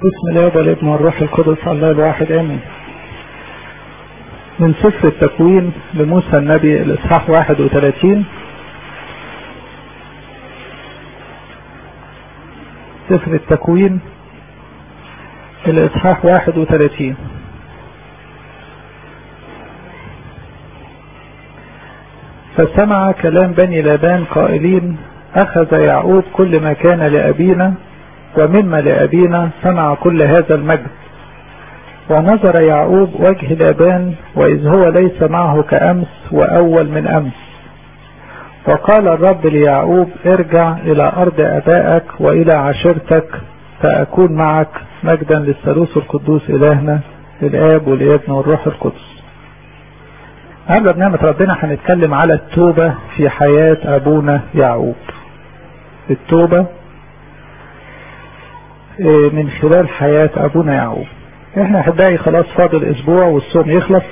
بسم الله والابن والروح القدس الله الواحد امين من سفر التكوين لموسى النبي الاصحاح 31 سفر التكوين الاصحاح 31 فسمع كلام بني لابان قائلين اخذ يعقوب كل ما كان لابينا ومما لأبينا صنع كل هذا المجد ونظر يعقوب وجه لابان وإذ هو ليس معه كأمس وأول من أمس وقال الرب ليعقوب ارجع إلى أرض أبائك وإلى عشيرتك فأكون معك مجدا للثالوث القدوس إلهنا الآب والابن والروح القدس قبل بنعمة ربنا هنتكلم على التوبة في حياة أبونا يعقوب التوبة من خلال حياة ابونا يعقوب احنا احبائي خلاص فاضل اسبوع والصوم يخلص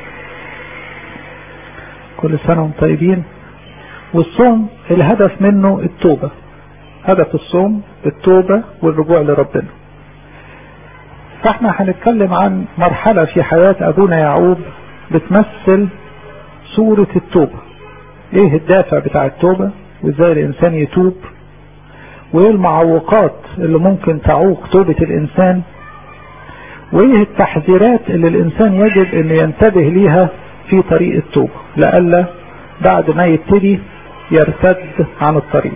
كل سنة وانتم طيبين والصوم الهدف منه التوبة هدف الصوم التوبة والرجوع لربنا فاحنا هنتكلم عن مرحلة في حياة ابونا يعقوب بتمثل صورة التوبة ايه الدافع بتاع التوبة وازاي الانسان يتوب وايه المعوقات اللي ممكن تعوق توبة الانسان وايه التحذيرات اللي الانسان يجب ان ينتبه ليها في طريق التوبة لألا بعد ما يبتدي يرتد عن الطريق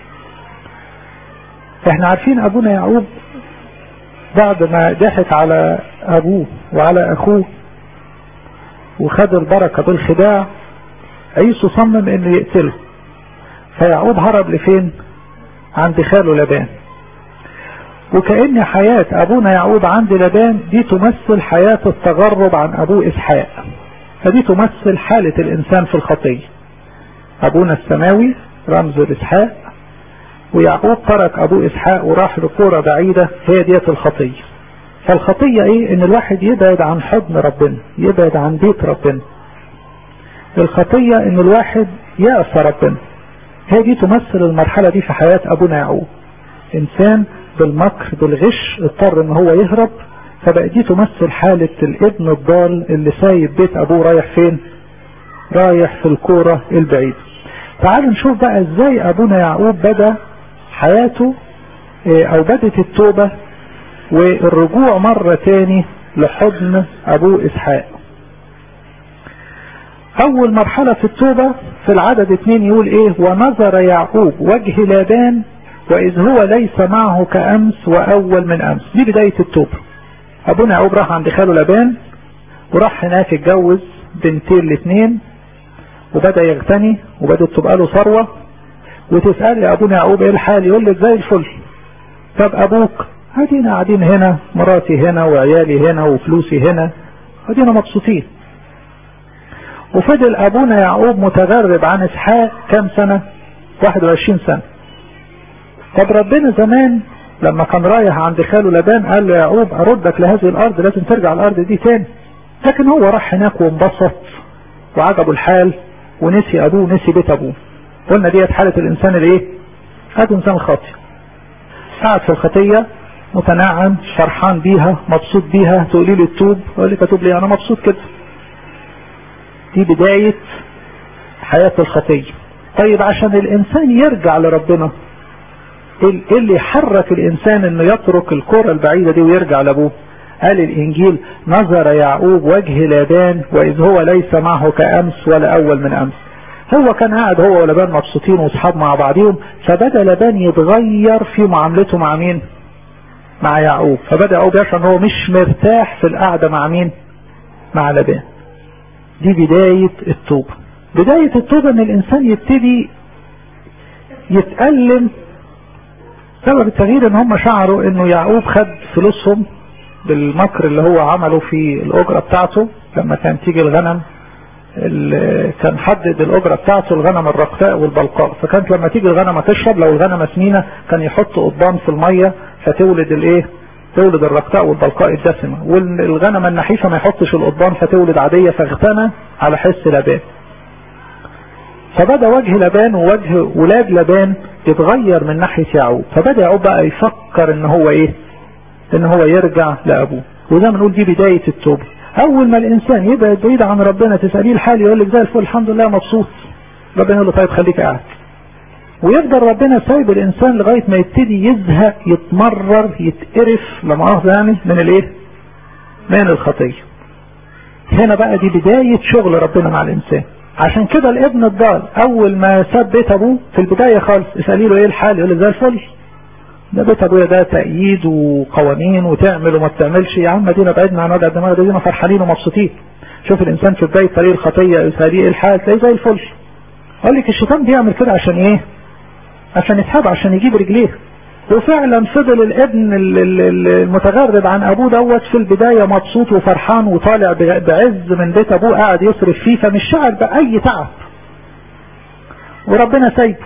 احنا عارفين ابونا يعقوب بعد ما ضحك على ابوه وعلى اخوه وخد البركة بالخداع عيسو صمم انه يقتله فيعقوب هرب لفين عند خاله لبان وكأن حياة أبونا يعقوب عند لبان دي تمثل حياة التغرب عن أبوه إسحاق فدي تمثل حالة الإنسان في الخطية أبونا السماوي رمز الإسحاق ويعقوب ترك أبوه إسحاق وراح لكورة بعيدة هي ديت الخطية فالخطية إيه إن الواحد يبعد عن حضن ربنا يبعد عن بيت ربنا الخطية إن الواحد يعصى ربنا هي دي تمثل المرحلة دي في حياة أبونا يعقوب إنسان بالمكر بالغش اضطر ان هو يهرب فبقى دي تمثل حالة الابن الضال اللي سايب بيت أبوه رايح فين رايح في الكورة البعيد تعالوا نشوف بقى ازاي أبونا يعقوب بدأ حياته أو بدت التوبة والرجوع مرة تاني لحضن أبوه إسحاق اول مرحلة في التوبة في العدد اتنين يقول ايه ونظر يعقوب وجه لابان واذ هو ليس معه كامس واول من امس دي بداية التوبة ابونا يعقوب راح عند خاله لابان وراح هناك اتجوز بنتين الاثنين وبدأ يغتني وبدأت تبقى له ثروة وتسأل يا ابونا يعقوب ايه الحال يقول لك زي الفل طب ابوك ادينا قاعدين هنا مراتي هنا وعيالي هنا وفلوسي هنا ادينا مبسوطين وفضل ابونا يعقوب متغرب عن اسحاق كام سنة 21 سنة طب ربنا زمان لما كان رايح عند خاله لبان قال له يعقوب اردك لهذه الارض لازم ترجع الارض دي تاني لكن هو راح هناك وانبسط وعجبه الحال ونسي ابوه ونسي بيت ابوه قلنا ديت حالة الانسان الايه هذا انسان خاطئ قاعد في الخطية متنعم فرحان بيها مبسوط بيها تقولي لي التوب اقول لك اتوب ليه انا مبسوط كده دي بداية حياة الخطية طيب عشان الانسان يرجع لربنا ايه اللي يحرك الانسان انه يترك الكرة البعيدة دي ويرجع لابوه قال الانجيل نظر يعقوب وجه لابان واذ هو ليس معه كامس ولا اول من امس هو كان قاعد هو ولبان مبسوطين واصحاب مع بعضهم فبدا لبان يتغير في معاملته مع مين مع يعقوب فبدا يعقوب يشعر ان هو مش مرتاح في القعده مع مين مع لبان دي بداية التوبة بداية التوبة ان الانسان يبتدي يتألم سبب التغيير ان هم شعروا انه يعقوب خد فلوسهم بالمكر اللي هو عمله في الاجرة بتاعته لما كان تيجي الغنم كان حدد الاجرة بتاعته الغنم الرقفاء والبلقاء فكانت لما تيجي الغنمة تشرب لو الغنمة سمينة كان يحط قضبان في المية فتولد الايه تولد الرقاء والبلقاء الدسمة والغنمة النحيفة ما يحطش القضبان فتولد عادية فاغتنى على حس لبان فبدأ وجه لبان ووجه ولاد لبان يتغير من ناحية يعقوب فبدأ يعقوب بقى يفكر ان هو ايه ان هو يرجع لابوه وزي ما نقول دي بداية التوبة اول ما الانسان يبعد بعيد عن ربنا تسأليه الحال يقول لك زي الفل الحمد لله مبسوط ربنا يقول له طيب خليك قاعد ويفضل ربنا سايب الانسان لغاية ما يبتدي يزهق يتمرر يتقرف لمؤاخذة يعني من الايه من الخطية هنا بقى دي بداية شغل ربنا مع الانسان عشان كده الابن الضال اول ما ساب بيت ابوه في البداية خالص اسألي له ايه الحال يقول زي الفل ده بيت ابويا ده تأييد وقوانين وتعمل وما بتعملش يا عم دينا بعدنا عن وجع الدماغ ده دينا فرحانين ومبسوطين شوف الانسان في بداية طريق الخطية اسأليه ايه الحال تلاقيه زي الفل قال لك الشيطان بيعمل كده عشان ايه عشان يتحب عشان يجيب رجليه وفعلا فضل الابن المتغرب عن ابوه دوت في البداية مبسوط وفرحان وطالع بعز من بيت ابوه قاعد يصرف فيه فمش شعر بأي تعب وربنا سايبه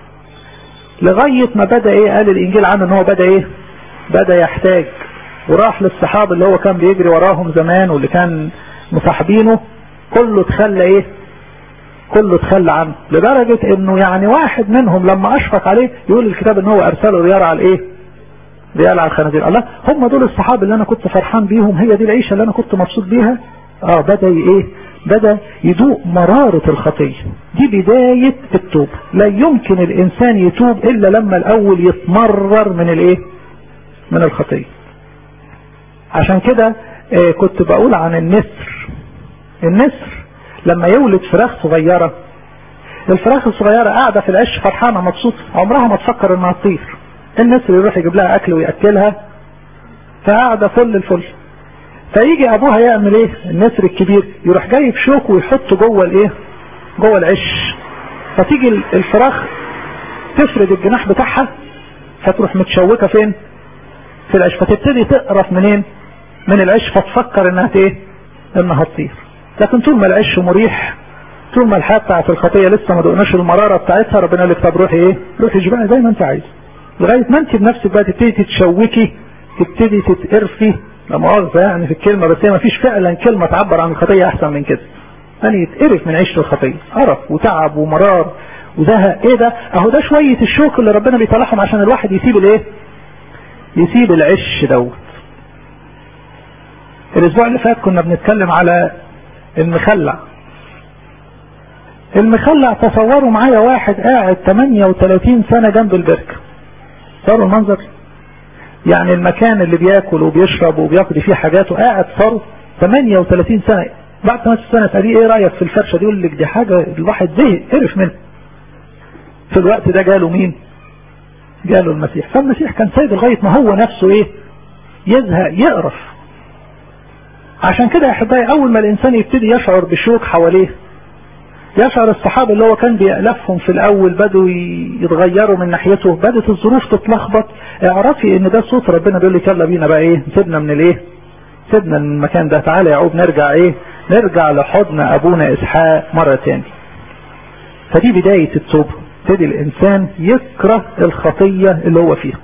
لغاية ما بدأ ايه قال الانجيل عنه ان هو بدأ ايه بدأ يحتاج وراح للصحاب اللي هو كان بيجري وراهم زمان واللي كان مصاحبينه كله تخلى ايه كله تخلى عنه لدرجة انه يعني واحد منهم لما اشفق عليه يقول الكتاب ان هو ارسله ريار على الايه ريال على الخنازير الله هم دول الصحاب اللي انا كنت فرحان بيهم هي دي العيشة اللي انا كنت مبسوط بيها اه بدأ ايه بدأ يدوق مرارة الخطية دي بداية التوب لا يمكن الانسان يتوب الا لما الاول يتمرر من الايه من الخطية عشان كده آه كنت بقول عن النسر النسر لما يولد فراخ صغيرة الفراخ الصغيرة قاعدة في العش فرحانة مبسوطة عمرها ما تفكر انها تطير النسر يروح يجيب لها اكل ويأكلها فقاعدة فل الفل فيجي ابوها يعمل ايه النسر الكبير يروح جايب شوك ويحطه جوه الايه جوه العش فتيجي الفراخ تفرد الجناح بتاعها فتروح متشوكة فين في العش فتبتدي تقرف منين من العش فتفكر انها ايه انها تطير لكن طول ما العش مريح طول ما الحياة بتاعت الخطية لسه ما دقناش المرارة بتاعتها ربنا قال لك طب روحي ايه روحي اشبعي زي ما انت عايز لغاية ما انت بنفسك بقى تبتدي تتشوكي تبتدي تتقرفي لا مؤاخذة يعني في الكلمة بس هي ما فيش فعلا كلمة تعبر عن الخطية احسن من كده يعني يتقرف من عيش الخطية قرف وتعب ومرار وزهق ايه ده اهو ده شوية الشوك اللي ربنا بيطلعهم عشان الواحد يسيب الايه يسيب العش دوت الاسبوع اللي فات كنا بنتكلم على المخلع المخلع تصوروا معايا واحد قاعد 38 سنة جنب البركة صاروا المنظر يعني المكان اللي بياكل وبيشرب وبيقضي فيه حاجاته قاعد صاروا 38 سنة بعد 8 سنة تقولي ايه رأيك في الفرشة دي يقول لك دي حاجة الواحد زهق قرف منها في الوقت ده جاله مين جاله المسيح فالمسيح كان سايب لغاية ما هو نفسه ايه يزهق يقرف عشان كده يا احبائي اول ما الانسان يبتدي يشعر بشوك حواليه يشعر الصحابة اللي هو كان بيألفهم في الاول بدوا يتغيروا من ناحيته بدت الظروف تتلخبط اعرفي ان ده صوت ربنا بيقول لك يلا بينا بقى ايه سيبنا من الايه سيبنا من المكان ده تعالى يا عوب نرجع ايه نرجع لحضن ابونا اسحاق مرة تاني فدي بداية التوبة ابتدي الانسان يكره الخطية اللي هو فيها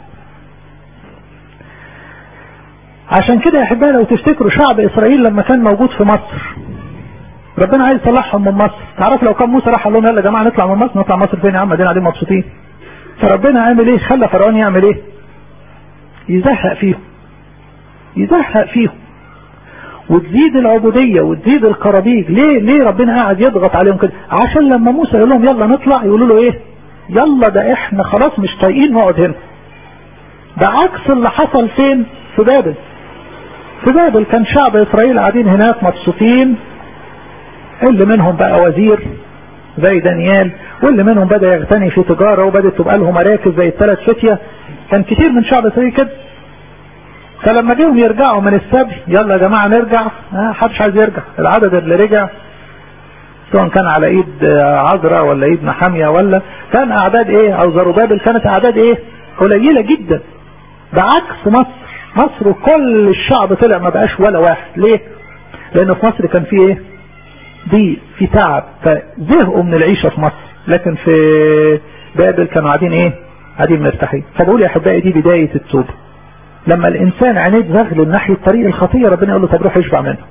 عشان كده يا احبائي لو تفتكروا شعب اسرائيل لما كان موجود في مصر ربنا عايز يطلعهم من مصر تعرف لو كان موسى راح قال لهم يلا يا جماعه نطلع من مصر نطلع مصر فين يا عم ادينا قاعدين مبسوطين فربنا عامل ايه خلى فرعون يعمل ايه يزهق فيهم يزهق فيهم وتزيد العبودية وتزيد القرابيج ليه ليه ربنا قاعد يضغط عليهم كده عشان لما موسى يقول لهم يلا نطلع يقولوا له ايه يلا ده احنا خلاص مش طايقين نقعد هنا ده عكس اللي حصل فين في بابل في بابل كان شعب اسرائيل قاعدين هناك مبسوطين اللي منهم بقى وزير زي دانيال واللي منهم بدأ يغتني في تجارة وبدأت تبقى له مراكز زي الثلاث فتية كان كتير من شعب اسرائيل كده فلما جيهم يرجعوا من السبي يلا يا جماعة نرجع ها حدش عايز يرجع العدد اللي رجع سواء كان على ايد عذراء ولا ايد محامية ولا كان اعداد ايه او زروبابل كانت اعداد ايه قليلة جدا بعكس مصر مصر كل الشعب طلع ما بقاش ولا واحد ليه لان في مصر كان في ايه دي في تعب فزهقوا من العيشة في مصر لكن في بابل كانوا قاعدين ايه قاعدين مرتاحين فبقول يا احبائي دي بداية التوبة لما الانسان عينيه تزغل ناحية طريق الخطية ربنا يقول له طب روح اشبع منه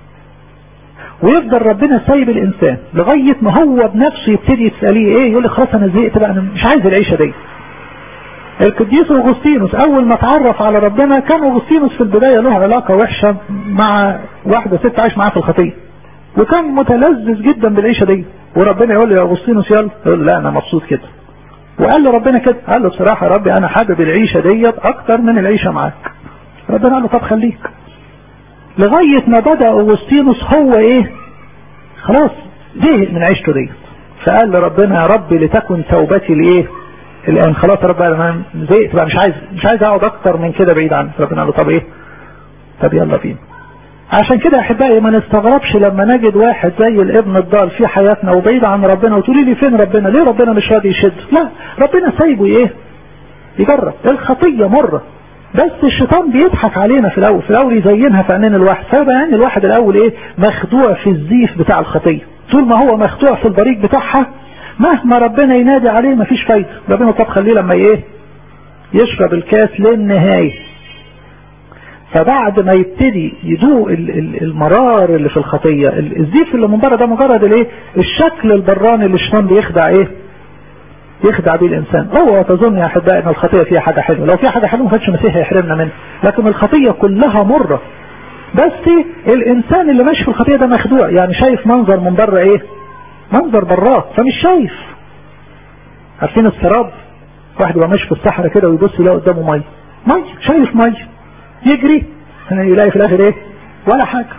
ويفضل ربنا سايب الانسان لغاية ما هو بنفسه يبتدي يسأليه ايه يقول لي خلاص انا زهقت بقى انا مش عايز العيشة دي القديس اغسطينوس اول ما اتعرف على ربنا كان اغسطينوس في البداية له علاقة وحشة مع واحدة ست عايش معاه في الخطية وكان متلذذ جدا بالعيشة دي وربنا يقول له يا اغسطينوس يلا يقول لا انا مبسوط كده وقال له ربنا كده قال له بصراحة يا ربي انا حابب العيشة ديت اكتر من العيشة معاك ربنا قال له طب خليك لغاية ما بدأ اغسطينوس هو ايه خلاص زهق من عيشته ديت فقال لربنا يا ربي لتكن توبتي لايه الان خلاص يا رب انا زهقت بقى مش عايز مش عايز اقعد اكتر من كده بعيد عنك ربنا قال له طب ايه طب يلا بينا عشان كده يا احبائي ما نستغربش لما نجد واحد زي الابن الضال في حياتنا وبعيد عن ربنا وتقولي لي فين ربنا ليه ربنا مش راضي يشد لا ربنا سايبه ايه يجرب الخطيه مره بس الشيطان بيضحك علينا في الاول في الاول يزينها في عينين الواحد فيبقى يعني الواحد الاول ايه مخدوع في الزيف بتاع الخطيه طول ما هو مخدوع في البريق بتاعها مهما ربنا ينادي عليه مفيش فايده ربنا طب خليه لما ايه يشرب الكاس للنهايه فبعد ما يبتدي يدوق المرار اللي في الخطية الزيف اللي من بره ده مجرد الايه الشكل البراني اللي الشيطان بيخدع ايه يخدع بيه الانسان اوعى تظن يا احبائي ان الخطية فيها حاجة حلوة لو فيها حاجة حلوة ما كانش المسيح يحرمنا منها لكن الخطية كلها مرة بس الانسان اللي ماشي في الخطية ده مخدوع يعني شايف منظر من بره ايه منظر براه فمش شايف عارفين السراب واحد يبقى ماشي في الصحراء كده ويبص يلاقي قدامه ميه ميه شايف ميه يجري يلاقي في الاخر ايه ولا حاجة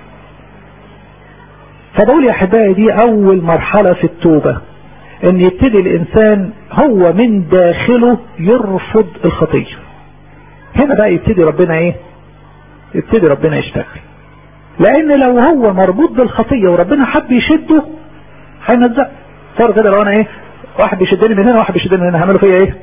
فبقول يا احبائي دي اول مرحلة في التوبة ان يبتدي الانسان هو من داخله يرفض الخطية هنا بقى يبتدي ربنا ايه يبتدي ربنا يشتغل لان لو هو مربوط بالخطية وربنا حب يشده هينزق صار كده لو انا ايه واحد بيشدني من هنا واحد بيشدني من هنا هعمله فيا ايه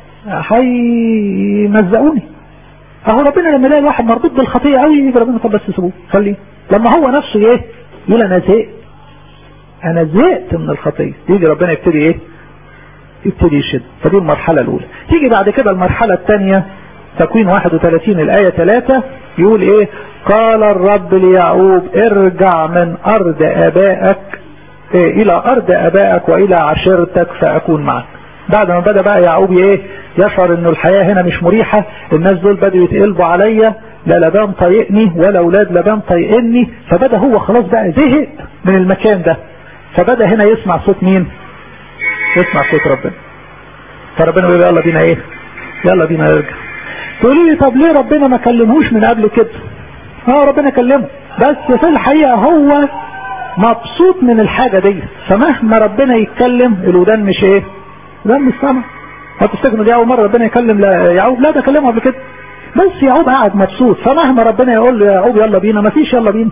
هيمزقوني اهو ربنا لما يلاقي الواحد مربوط بالخطيه قوي يجي ربنا طب بس سيبوه خليه لما هو نفسه ايه يقول انا زهقت انا زهقت من الخطيه يجي ربنا يبتدي ايه يبتدي يشد فدي المرحله الاولى تيجي بعد كده المرحله الثانيه تكوين 31 الايه 3 يقول ايه قال الرب ليعقوب ارجع من ارض ابائك إيه الى ارض ابائك والى عشيرتك فاكون معك بعد ما بدأ بقى يعقوب ايه يشعر انه الحياة هنا مش مريحة الناس دول بدأوا يتقلبوا عليا لا لبان طايقني ولا اولاد لبان طايقني فبدأ هو خلاص بقى زهق من المكان ده فبدأ هنا يسمع صوت مين يسمع صوت ربنا فربنا بيقول يلا بينا ايه يلا بينا نرجع تقولي لي طب ليه ربنا ما كلمهوش من قبل كده اه ربنا كلمه بس في الحقيقة هو مبسوط من الحاجة دي فمهما ربنا يتكلم الودان مش ايه لا مش سامع هتفتكروا دي اول مره ربنا يكلم يعقوب لا ده كلمه قبل كده بس يعقوب قاعد مبسوط فمهما ربنا يقول له يا يعقوب يلا بينا مفيش يلا بينا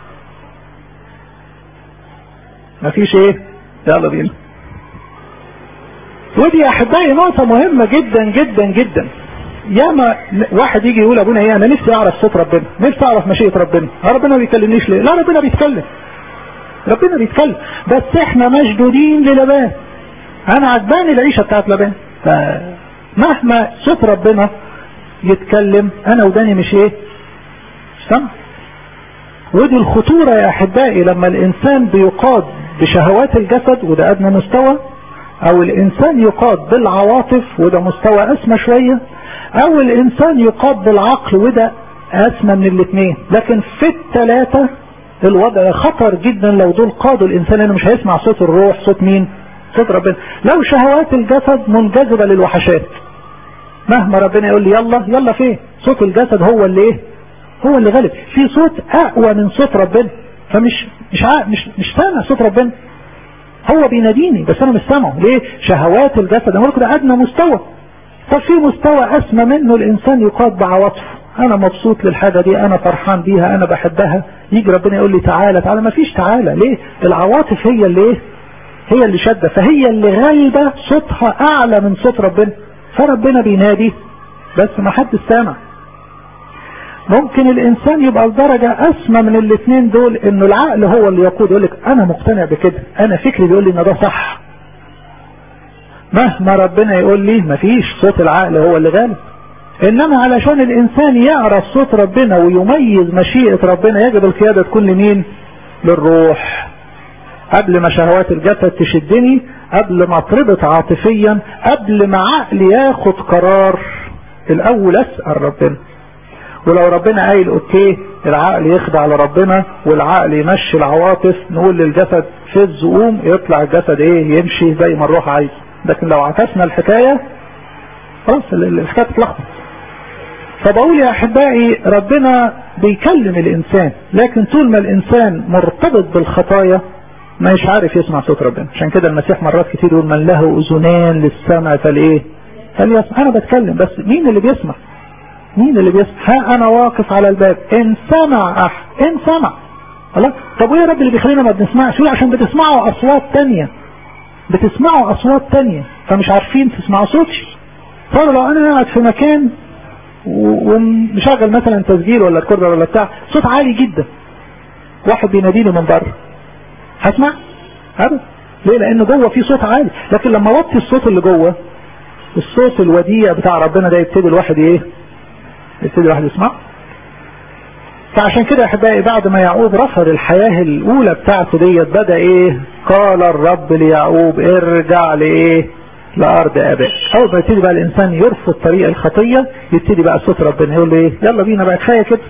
مفيش ايه يلا بينا ودي يا احبائي نقطة مهمة جدا جدا جدا ياما واحد يجي يقول ابونا ايه انا نفسي اعرف صوت ربنا نفسي اعرف مشيئة ربنا ربنا ما بيكلمنيش ليه لا ربنا بيتكلم ربنا بيتكلم بس احنا مشدودين للبان انا عجباني العيشة بتاعت لبان فمهما صوت ربنا يتكلم انا وداني مش ايه سمع ودي الخطورة يا احبائي لما الانسان بيقاد بشهوات الجسد وده ادنى مستوى او الانسان يقاد بالعواطف وده مستوى اسمى شوية او الانسان يقاد بالعقل وده اسمى من الاثنين لكن في الثلاثة الوضع خطر جدا لو دول قادوا الانسان انه مش هيسمع صوت الروح صوت مين صوت ربنا لو شهوات الجسد منجذبة للوحشات مهما ربنا يقول لي يلا يلا فين صوت الجسد هو اللي ايه هو اللي غالب في صوت اقوى من صوت ربنا فمش مش عا... مش مش سامع صوت ربنا هو بيناديني بس انا مش سامعه ليه شهوات الجسد هو كده ادنى مستوى طب في مستوى اسمى منه الانسان يقاد بعواطفه انا مبسوط للحاجه دي انا فرحان بيها انا بحبها يجي ربنا يقول لي تعالى تعالى ما فيش تعالى ليه العواطف هي اللي ايه هي اللي شادة فهي اللي غالبة صوتها اعلى من صوت ربنا فربنا بينادي بس ما حد سامع ممكن الانسان يبقى الدرجة اسمى من الاثنين دول انه العقل هو اللي يقود يقول لك انا مقتنع بكده انا فكري بيقول لي ان ده صح مهما ربنا يقول لي مفيش صوت العقل هو اللي غالب انما علشان الانسان يعرف صوت ربنا ويميز مشيئة ربنا يجب القيادة تكون لمين للروح قبل ما شهوات الجسد تشدني قبل ما اتربط عاطفيا قبل ما عقلي ياخد قرار الاول اسأل ربنا ولو ربنا قايل اوكي العقل يخضع لربنا والعقل يمشي العواطف نقول للجسد فز قوم يطلع الجسد ايه يمشي زي ما الروح عايز لكن لو عكسنا الحكاية خلاص الحكاية تتلخبط فبقول يا احبائي ربنا بيكلم الانسان لكن طول ما الانسان مرتبط بالخطايا مش عارف يسمع صوت ربنا عشان كده المسيح مرات كتير يقول من له اذنان للسمع فالايه فليسمع انا بتكلم بس مين اللي بيسمع مين اللي بيسمع ها انا واقف على الباب ان سمع احد ان سمع خلاص طب وايه يا رب اللي بيخلينا ما بنسمعش ليه عشان بتسمعوا اصوات تانية بتسمعوا اصوات تانية فمش عارفين تسمعوا صوتي طب لو انا قاعد في مكان ومشغل مثلا تسجيل ولا ريكوردر ولا بتاع صوت عالي جدا واحد بيناديني من بره هسمع ابدا ليه لان جوه في صوت عالي لكن لما وطي الصوت اللي جوه الصوت الوديع بتاع ربنا ده يبتدي الواحد ايه يبتدي الواحد يسمع فعشان كده يا احبائي بعد ما يعقوب رفض الحياة الاولى بتاعته ديت بدا ايه قال الرب ليعقوب ارجع لايه لارض ابائك اول ما يبتدي بقى الانسان يرفض طريق الخطية يبتدي بقى صوت ربنا يقول له ايه يلا بينا بقى كفايه كده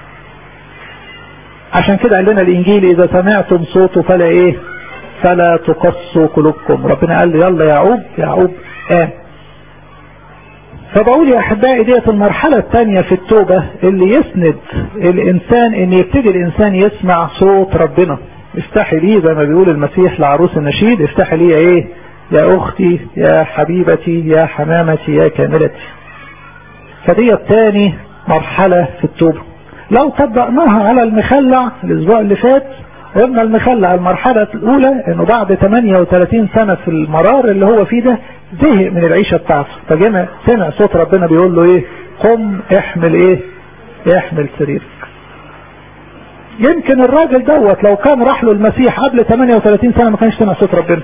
عشان كده قال لنا الانجيل اذا سمعتم صوته فلا ايه فلا تقصوا قلوبكم ربنا قال له يلا يا يعقوب يعقوب قام فبقول يا احبائي ديت المرحلة الثانية في التوبة اللي يسند الانسان ان يبتدي الانسان يسمع صوت ربنا افتحي لي زي ما بيقول المسيح لعروس النشيد افتحي لي ايه يا اختي يا حبيبتي يا حمامتي يا كاملتي فديت تاني مرحلة في التوبة لو طبقناها على المخلع الاسبوع اللي فات قلنا المخلع المرحلة الاولى انه بعد 38 سنة في المرار اللي هو فيه ده زهق من العيشة بتاعته فجينا سمع صوت ربنا بيقول له ايه قم احمل ايه احمل سريرك يمكن الراجل دوت لو كان راح له المسيح قبل 38 سنة ما كانش سمع صوت ربنا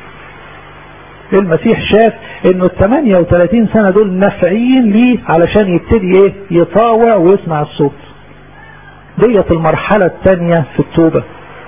المسيح شاف انه ال 38 سنة دول نافعين ليه علشان يبتدي ايه يطاوع ويسمع الصوت ديت المرحلة الثانية في التوبة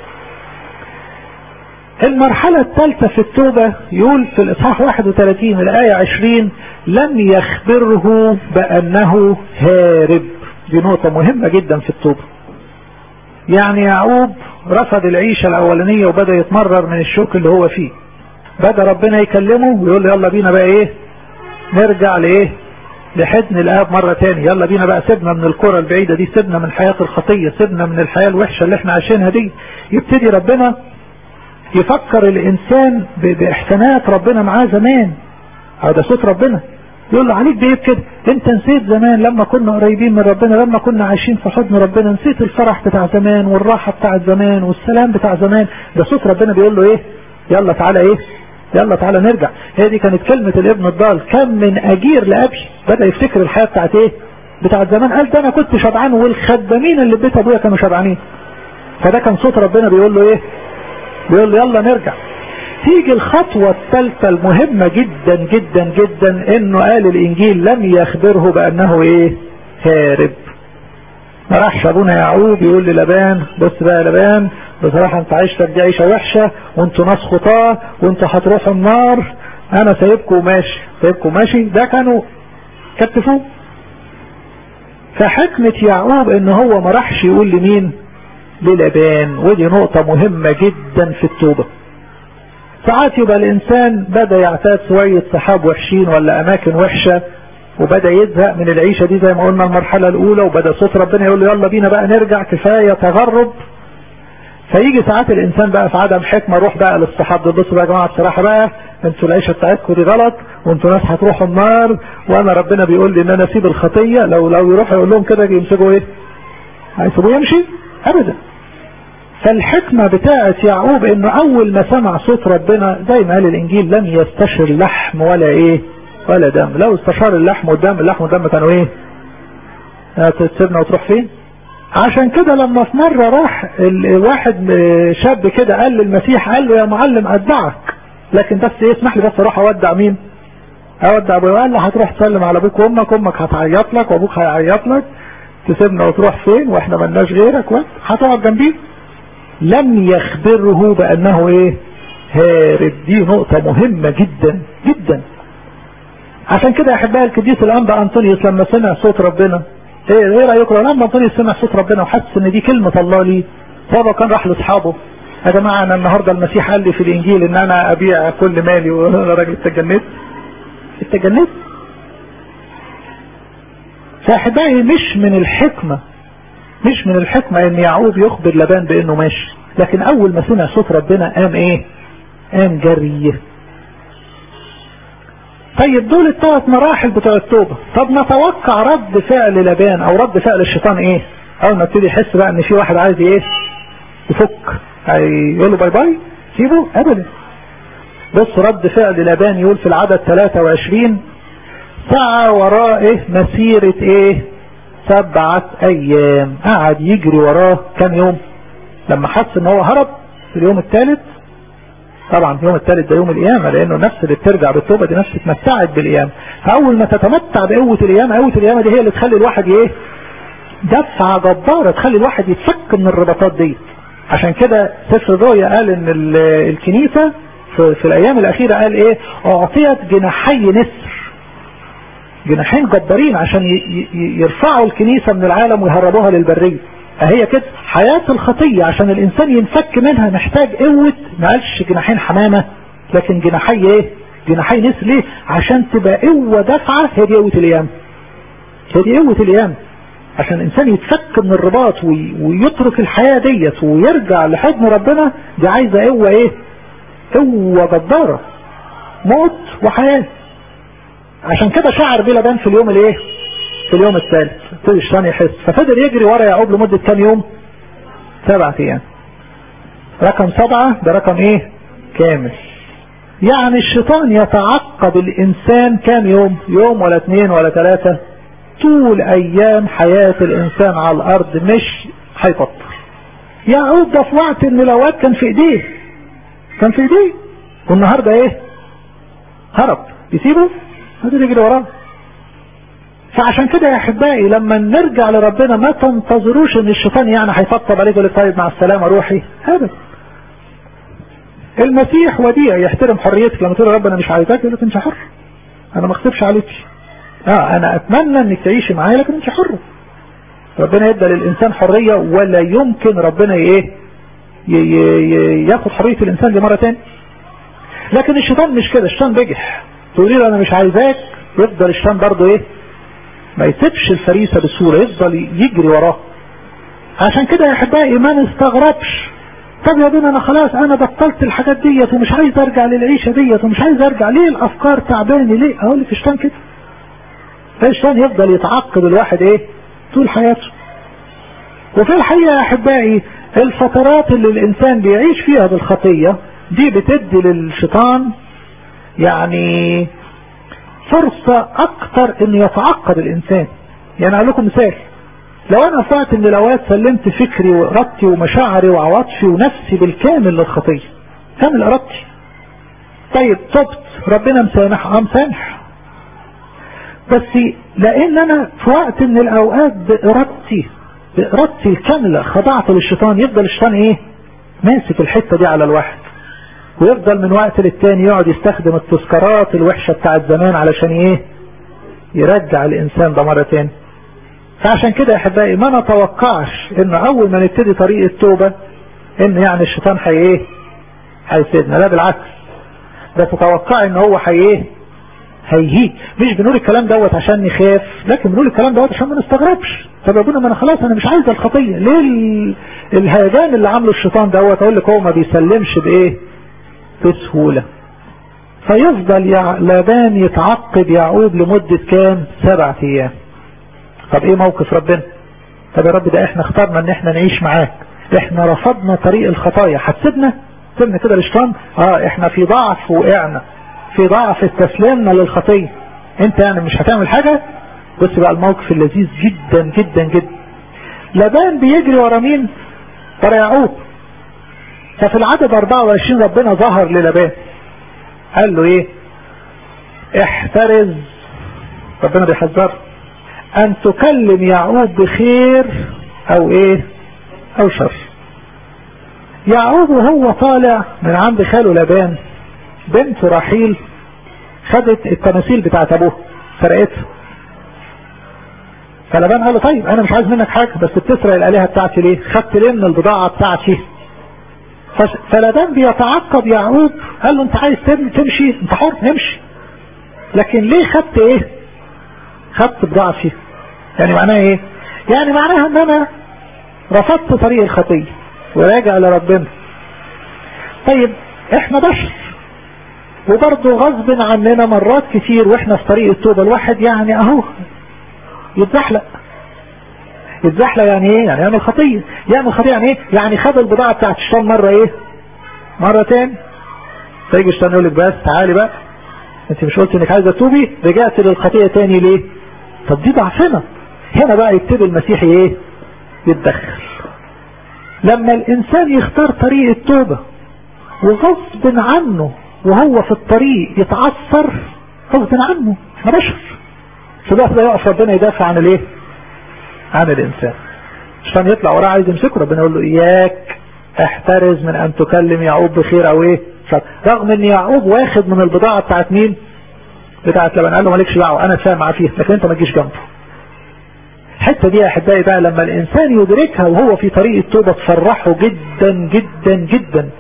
المرحلة الثالثة في التوبة يقول في الإصحاح 31 الآية 20 لم يخبره بأنه هارب دي نقطة مهمة جدا في التوبة يعني يعقوب رفض العيشة الأولانية وبدأ يتمرر من الشوك اللي هو فيه بدأ ربنا يكلمه ويقول له يلا بينا بقى ايه نرجع لايه لحضن الاب مرة تاني يلا بينا بقى سيبنا من الكرة البعيدة دي سيبنا من حياة الخطية سيبنا من الحياة الوحشة اللي احنا عايشينها دي يبتدي ربنا يفكر الانسان باحسانات ربنا معاه زمان هذا صوت ربنا يقول له عليك بايه كده انت نسيت زمان لما كنا قريبين من ربنا لما كنا عايشين في حضن ربنا نسيت الفرح بتاع زمان والراحة بتاع زمان والسلام بتاع زمان ده صوت ربنا بيقول له ايه يلا تعالى ايه يلا تعالى نرجع هي دي كانت كلمة الابن الضال كم من اجير لابي بدأ يفتكر الحياة بتاعت ايه بتاعت زمان قال ده انا كنت شبعان والخدامين اللي في بيت ابويا كانوا شبعانين فده كان صوت ربنا بيقول له ايه بيقول له يلا نرجع تيجي الخطوة الثالثة المهمة جدا جدا جدا انه قال الانجيل لم يخبره بانه ايه هارب ما راحش ابونا يعقوب يقول للبان بص بقى يا لبان بصراحة انت عيشتك دي عيشة وحشة وانتوا ناس خطاة وانتوا هتروحوا النار انا سايبكم وماشي سايبكم وماشي ده كانوا كتفوه فحكمة يعقوب ان هو ما راحش يقول لمين للبان ودي نقطة مهمة جدا في التوبة ساعات يبقى الانسان بدأ يعتاد شوية صحاب وحشين ولا اماكن وحشة وبدأ يزهق من العيشة دي زي ما قلنا المرحلة الاولى وبدأ صوت ربنا يقول له يلا بينا بقى نرجع كفاية تغرب فيجي ساعات الانسان بقى في عدم حكمة روح بقى للصحاب دول بصوا بقى يا جماعة بصراحة بقى انتوا العيشة بتاعتكم دي غلط وانتوا ناس هتروحوا النار وانا ربنا بيقول لي ان انا اسيب الخطية لو لو يروح يقول لهم كده يمسكوا ايه هيسيبوه يمشي ابدا فالحكمة بتاعت يعقوب انه اول ما سمع صوت ربنا زي ما قال الانجيل لم يستشر لحم ولا ايه ولا دم لو استشار اللحم والدم اللحم والدم كانوا ايه تسيبنا وتروح فين عشان كده لما في مرة راح الواحد شاب كده قال للمسيح قال له يا معلم اتبعك لكن بس ايه اسمح لي بس اروح اودع مين اودع ابويا قال له هتروح تسلم على ابوك وامك امك هتعيط لك وابوك هيعيط لك تسيبنا وتروح فين واحنا ملناش غيرك هتقعد جنبيه لم يخبره بانه ايه هارب دي نقطة مهمة جدا جدا عشان كده يا احبائي القديس الانبا انطونيوس لما سمع صوت ربنا ايه ايه رايكم لما انطونيوس سمع صوت ربنا وحس ان دي كلمة الله ليه بابا كان راح لاصحابه يا جماعة انا النهاردة المسيح قال لي في الانجيل ان انا ابيع كل مالي وانا راجل اتجننت اتجننت فاحبائي مش من الحكمة مش من الحكمة ان يعقوب يخبر لبان بانه ماشي لكن اول ما سمع صوت ربنا قام ايه قام جري طيب دول الثلاث مراحل بتوع التوبة طب نتوقع رد فعل لبان او رد فعل الشيطان ايه اول ما ابتدي يحس بقى ان في واحد عايز ايه يفك هيقول له باي باي سيبه ابدا بص رد فعل لبان يقول في العدد 23 سعى ورائه مسيرة ايه سبعة ايام قعد يجري وراه كم يوم لما حس ان هو هرب في اليوم الثالث طبعا اليوم الثالث ده يوم القيامة لانه نفس اللي بترجع بالتوبة دي نفس اتمتعت بالقيامة فاول ما تتمتع بقوة القيامة قوة القيامة دي هي اللي تخلي الواحد ايه دفعة جبارة تخلي الواحد يتفك من الرباطات دي عشان كده سفر الرؤيا قال ان الكنيسة في, في الايام الاخيرة قال ايه اعطيت جناحي نسر جناحين جبارين عشان يرفعوا الكنيسة من العالم ويهربوها للبرية هي كده حياة الخطية عشان الانسان ينفك منها محتاج قوة ما قالش جناحين حمامة لكن جناحي ايه جناحي نسر ليه عشان تبقى قوة دفعة هي دي قوة القيامة هي دي قوة القيامة عشان الانسان يتفك من الرباط ويترك الحياة ديت ويرجع لحضن ربنا دي عايزة قوة ايه قوة جبارة موت وحياة عشان كده شعر بيه لبان في اليوم الايه في اليوم الثالث ابتدي الشيطان يحس ففضل يجري ورا يعقوب لمدة كام يوم سبعة ايام رقم سبعة ده رقم ايه كامل يعني الشيطان يتعقب الانسان كام يوم يوم ولا اثنين ولا ثلاثة طول ايام حياة الانسان على الارض مش هيفطر يعقوب ده في وقت من الاوقات كان في ايديه كان في ايديه والنهاردة ايه هرب يسيبه هذا يجري وراه فعشان كده يا احبائي لما نرجع لربنا ما تنتظروش ان الشيطان يعني هيفطب عليك يقول طيب مع السلامه روحي ابدا المسيح وديع يحترم حريتك لما تقول يا رب انا مش عايزاك يقول لك انت حر انا ما اخطبش عليك اه انا اتمنى انك تعيشي معايا لكن انت حر ربنا يدى للانسان حريه ولا يمكن ربنا ايه ياخد حريه الانسان دي مره تاني لكن الشيطان مش كده الشيطان بجح تقولي له انا مش عايزاك يفضل الشيطان برضه ايه ما يسيبش الفريسة بسهولة يفضل يجري وراه عشان كده يا احبائي ما نستغربش طب يا بنا انا خلاص انا بطلت الحاجات ديت ومش عايز ارجع للعيشة ديت ومش عايز ارجع ليه الافكار تعباني ليه اقول لك الشيطان كده الشيطان يفضل يتعقب الواحد ايه طول حياته وفي الحقيقة يا احبائي الفترات اللي الانسان بيعيش فيها بالخطية دي بتدي للشيطان يعني فرصة اكتر ان يتعقد الانسان يعني اقول لكم مثال لو انا في وقت من الاوقات سلمت فكري وارادتي ومشاعري وعواطفي ونفسي بالكامل للخطية كامل ارادتي طيب تبت ربنا مسامح اه مسامح بس لان انا في وقت من الاوقات بارادتي بارادتي الكاملة خضعت للشيطان يفضل الشيطان ايه ماسك الحتة دي على الواحد ويفضل من وقت للتاني يقعد يستخدم التذكارات الوحشة بتاعت زمان علشان ايه يرجع الانسان ده مرة تاني فعشان كده يا احبائي ما نتوقعش ان اول ما نبتدي طريق التوبة ان يعني الشيطان حي ايه هيسيبنا لا بالعكس ده تتوقع ان هو حي ايه هيهيج مش بنقول الكلام دوت عشان نخاف لكن بنقول الكلام دوت عشان ما نستغربش طب يا ابونا ما انا خلاص انا مش عايز الخطيه ليه الهيجان اللي عامله الشيطان دوت اقول لك هو ما بيسلمش بايه بسهولة فيفضل لابان يتعقب يعقوب لمدة كام سبعة ايام طب ايه موقف ربنا طب يا رب ده احنا اخترنا ان احنا نعيش معاك احنا رفضنا طريق الخطايا حسبنا سيبنا كده الاشتان اه احنا في ضعف وقعنا في ضعف استسلمنا للخطية انت يعني مش هتعمل حاجة بص بقى الموقف اللذيذ جدا جدا جدا لابان بيجري ورا مين ورا يعقوب ففي العدد 24 ربنا ظهر للبان قال له ايه احترز ربنا بيحذر ان تكلم يعقوب بخير او ايه او شر يعقوب وهو طالع من عند خاله لبان بنت رحيل خدت التماثيل بتاعت ابوه سرقتها فلبان قال له طيب انا مش عايز منك حاجة بس بتسرق الالهة بتاعتي ليه خدت ليه من البضاعة بتاعتي فلبان بيتعقب يعقوب قال له انت عايز تمشي انت حر امشي لكن ليه خدت ايه خدت بضاعتي يعني معناها ايه يعني معناها ان انا رفضت طريق الخطية وراجع لربنا طيب احنا بشر وبرضه غصب عننا مرات كتير واحنا في طريق التوبة الواحد يعني اهو يتزحلق يتزحلق يعني ايه يعني يعمل خطية يعمل خطية يعني ايه يعني خد البضاعة بتاعت الشيطان مرة ايه مرة تاني فيجي الشيطان يقول لك بس تعالي بقى انت مش قلت انك عايزة توبي رجعت للخطية تاني ليه طب دي ضعفنا هنا بقى يبتدي المسيح ايه يتدخل لما الانسان يختار طريق التوبة وغصب عنه وهو في الطريق يتعثر غصب عنه احنا بشر في الوقت ده يقف ربنا يدافع عن الايه عن الانسان عشان يطلع وراه عايز يمسكه ربنا يقول له اياك احترز من ان تكلم يعقوب بخير او ايه رغم ان يعقوب واخد من البضاعة بتاعت مين بتاعت لبن قال له مالكش دعوه انا سامع فيها لكن انت ما تجيش جنبه الحته دي يا احبائي بقى لما الانسان يدركها وهو في طريق التوبه تفرحه جدا جدا جدا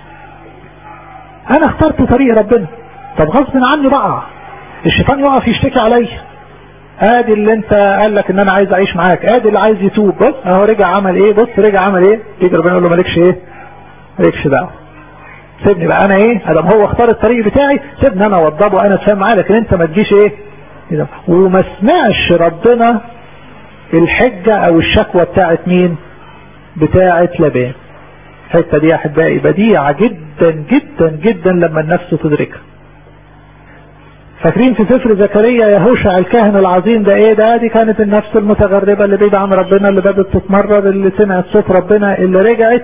انا اخترت طريق ربنا طب غصب عني بقى الشيطان يقف يشتكي عليا ادي اللي انت قال لك ان انا عايز اعيش معاك ادي اللي عايز يتوب بص اهو رجع عمل ايه بص رجع عمل ايه يجي ربنا يقول له مالكش ايه مالكش دعوه سيبني بقى انا ايه ادم هو اختار الطريق بتاعي سيبني انا اوضبه انا اتفاهم معاه لكن انت ما تجيش ايه وما سمعش ربنا الحجة او الشكوى بتاعت مين بتاعت لبان الحته دي يا احبائي بديعة جدا جدا جدا لما النفس تدركها فاكرين في سفر زكريا يهوشع الكاهن العظيم ده ايه ده دي كانت النفس المتغربة اللي بعيدة عن ربنا اللي بدأت تتمرر اللي سمعت صوت ربنا اللي رجعت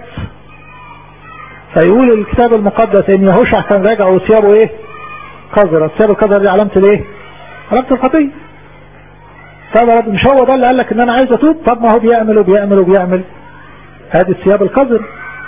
فيقول الكتاب المقدس ان يهوشع كان راجع وثيابه ايه قذرة الثياب القذرة دي علامة الايه علامة الخطية طب مش هو ده اللي قال لك ان انا عايز اتوب طب ما هو بيعمل وبيعمل وبيعمل هذه الثياب القذرة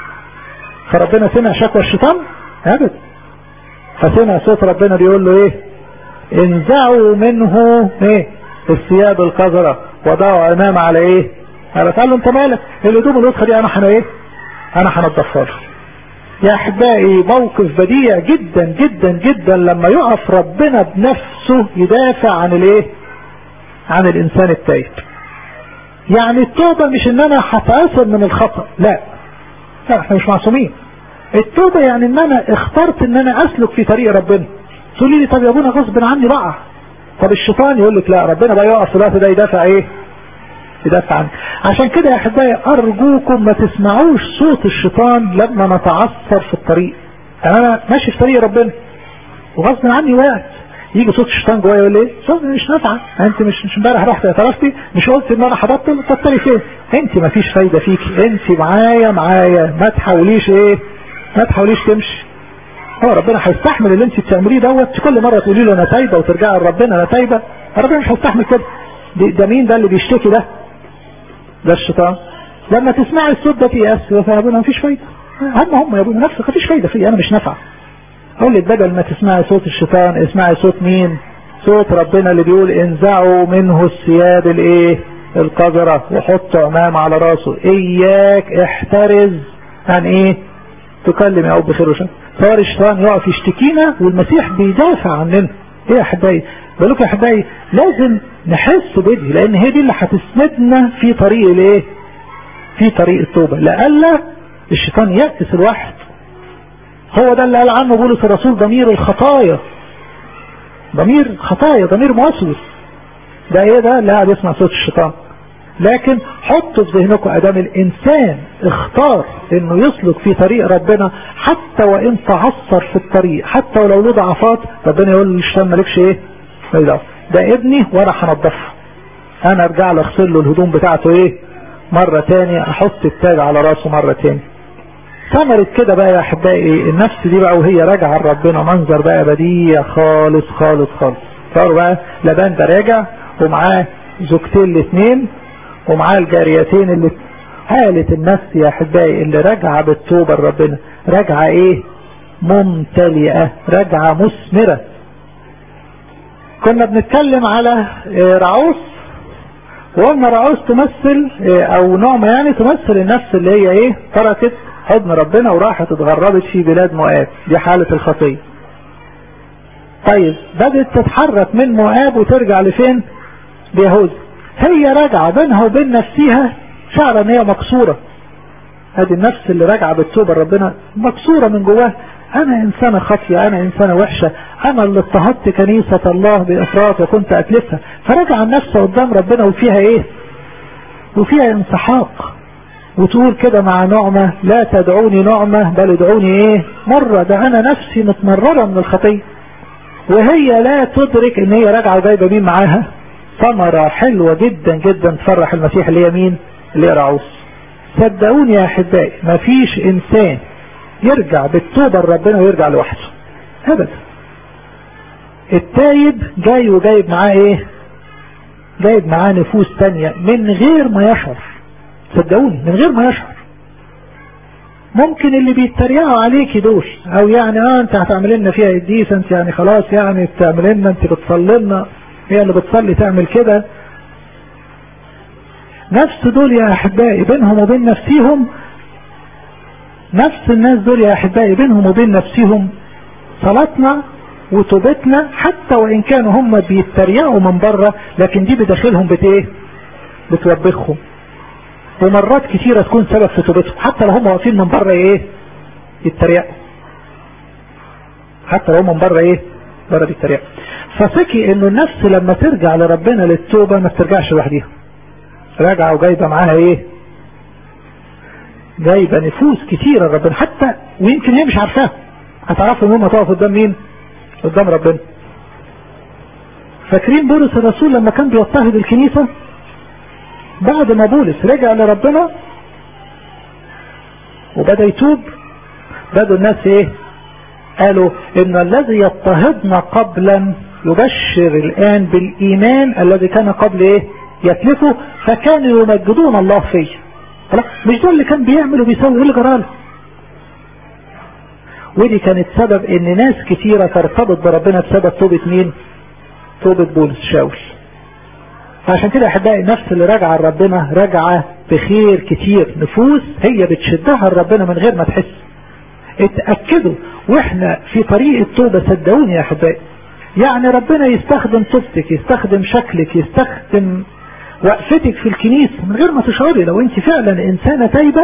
فربنا سمع شكوى الشيطان ابدا فسمع صوت ربنا بيقول له ايه انزعوا منه ايه الثياب القذرة وضعوا امام على ايه قال له انت مالك الهدوم الوسخه دي انا حنا ايه انا هنضفها له يا احبائي موقف بديع جدا جدا جدا لما يقف ربنا بنفسه يدافع عن الايه عن الانسان التائب يعني التوبة مش ان انا هتأثر من الخطأ لا لا احنا مش معصومين التوبة يعني ان انا اخترت ان انا اسلك في طريق ربنا تقولي لي طب يا ابونا غصب عني بقى طب الشيطان يقول لك لا ربنا بقى يقف في الوقت ده يدافع ايه يدافع عنك عشان كده يا احبائي ارجوكم ما تسمعوش صوت الشيطان لما نتعثر في الطريق انا ماشي في طريق ربنا وغصب عني وقعت يجي صوت الشيطان جوايا يقول لي صوت مش نافعه انت مش مش امبارح رحت اعترفتي مش قلت ان انا هبطل بطلي فين انت ما فيش فايده فيكي انت معايا معايا ما تحاوليش ايه ما تحاوليش تمشي هو ربنا هيستحمل اللي انت بتعمليه دوت كل مره تقولي له انا تايبه وترجعي لربنا انا تايبه ربنا مش هيستحمل كده ده مين ده اللي بيشتكي ده ده الشيطان لما تسمعي الصوت ده تيأس يا ابونا مفيش فايدة هم هم يا ابونا نفسك مفيش فايدة فيه انا مش نافع اقول لك بدل ما تسمعي صوت الشيطان اسمعي صوت مين صوت ربنا اللي بيقول انزعوا منه الثياب الايه القذرة وحطوا عمام على راسه اياك احترز عن ايه تكلم يا اب بخير وشر صار الشيطان يقف يشتكينا والمسيح بيدافع عننا ايه يا احبائي بقولك يا احبائي لازم نحس بدي لان هي دي اللي هتسندنا في طريق الايه في طريق التوبة لألا الشيطان يأس الواحد هو ده اللي قال عنه بولس الرسول ضمير الخطايا ضمير خطايا ضمير موسوس ده ايه ده اللي قاعد يسمع صوت الشيطان لكن حطوا في ذهنكم ادام الانسان اختار انه يسلك في طريق ربنا حتى وان تعثر في الطريق حتى ولو له ضعفات ربنا يقول للشيطان مالكش ايه ده ابني وانا هنضفه انا ارجع له اغسل له الهدوم بتاعته ايه مرة تاني احط التاج على راسه مرة تاني ثمرت كده بقى يا احبائي النفس دي بقى وهي راجعة لربنا منظر بقى بديع خالص خالص خالص صار بقى لبان ده راجع ومعاه زوجتين الاثنين ومعاه الجاريتين اللي حالة النفس يا احبائي اللي راجعة بالتوبة لربنا راجعة ايه ممتلئة راجعة مثمرة كنا بنتكلم على رعوس وقلنا رعوس تمثل او نوع ما يعني تمثل النفس اللي هي ايه تركت حضن ربنا وراحت اتغربت في بلاد مؤاب دي حالة الخطية طيب بدأت تتحرك من مؤاب وترجع لفين ليهوذا هي راجعة بينها وبين نفسها شعر ان هي مكسورة هذه النفس اللي راجعة بالتوبة ربنا مكسورة من جواها انا انسانة خطية انا انسانة وحشة انا اللي اضطهدت كنيسة الله بافراط وكنت اتلفها فرجع النفس قدام ربنا وفيها ايه وفيها انسحاق وتقول كده مع نعمة لا تدعوني نعمة بل ادعوني ايه مرة ده انا نفسي متمررة من الخطية وهي لا تدرك ان هي راجعة وجايبة مين معاها ثمرة حلوة جدا جدا تفرح المسيح اللي هي مين اللي هي رعوس صدقوني يا احبائي مفيش انسان يرجع بالتوبة لربنا ويرجع لوحده ابدا التايب جاي وجايب معاه ايه جايب معاه نفوس تانية من غير ما يشعر صدقوني من غير ما يشعر ممكن اللي بيتريقوا عليكي دول او يعني اه انت هتعمل لنا فيها قديس انت يعني خلاص يعني بتعمل لنا انت بتصلي لنا هي اللي بتصلي تعمل كده نفس دول يا احبائي بينهم وبين نفسيهم نفس الناس دول يا احبائي بينهم وبين نفسهم صلاتنا وتوبتنا حتى وان كانوا هم بيتريقوا من بره لكن دي بداخلهم بت ايه بتوبخهم ومرات كتيرة تكون سبب في توبتهم حتى لو هم واقفين من بره ايه يتريقوا حتى لو هم من بره ايه بره بيتريقوا فثقي انه النفس لما ترجع لربنا للتوبة ما بترجعش لوحديها راجعة وجايبة معاها ايه جايبة نفوس كتيرة ربنا حتى ويمكن هي مش عارفاها هتعرفوا ان هم تقف قدام مين قدام ربنا فاكرين بولس الرسول لما كان بيضطهد الكنيسة بعد ما بولس رجع لربنا وبدأ يتوب بدأوا الناس ايه قالوا ان الذي يضطهدنا قبلا يبشر الان بالايمان الذي كان قبل ايه يتلفه فكانوا يمجدون الله فيه مش ده اللي كان بيعمل وبيسوي ايه اللي جراله ودي كانت سبب ان ناس كتيرة ترتبط بربنا بسبب توبة مين توبة بولس شاول فعشان كده احبائي النفس اللي راجعة لربنا راجعة بخير كتير نفوس هي بتشدها لربنا من غير ما تحس اتأكدوا واحنا في طريق التوبة صدقوني يا احبائي يعني ربنا يستخدم توبتك يستخدم شكلك يستخدم وقفتك في الكنيسة من غير ما تشعري لو انت فعلا انسانة تايبة